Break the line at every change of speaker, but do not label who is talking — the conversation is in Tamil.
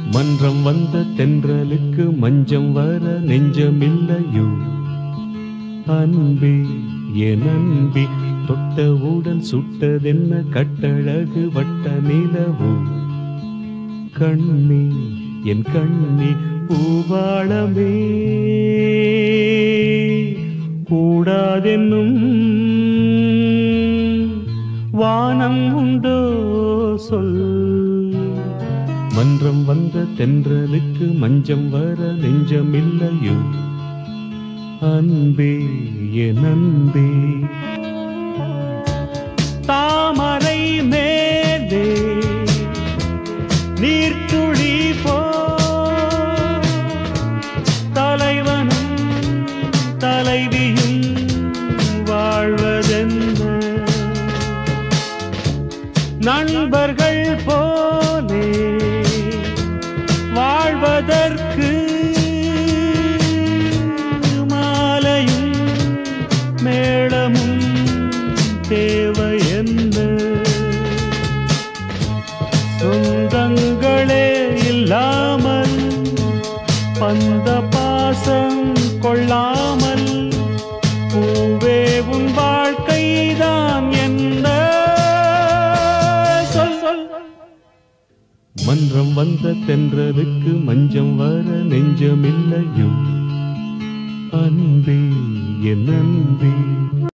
மன்றம் வந்த தென்றலுக்கு மஞ்சம் வர நெஞ்சமில்லையோ அன்பே என் அன்பே தொட்டவுடன் சுட்டதென்ன கட்டழகு வட்ட நிலவோ கண்ணே என் கண்ணே பூவாளமே கூடாதென்னும் வானம் உண்டோ சொல் மன்றம் வந்த தென்றலுக்கு மஞ்சம் வர நெஞ்சமில்லையோ அன்பே என் அன்பே தாமரை மேலே நீர்த்துளி போ தலைவனும் தலைவியும் வாழ்வதென்ன நண்பர்கள் போலே வாழ்வதற்கு மாலையும் மேளமும் தேவை என்ன சொந்தங்களே இல்லாமல் பந்த பாசம் கொள்ளாமல் பூவே உன் வாழ்க்கைதான் என்ன சொல் சொல் மன்றம் வந்த தென்றலுக்கு மஞ்சம் வர நெஞ்சமில்லையோ அன்பே என் அன்பே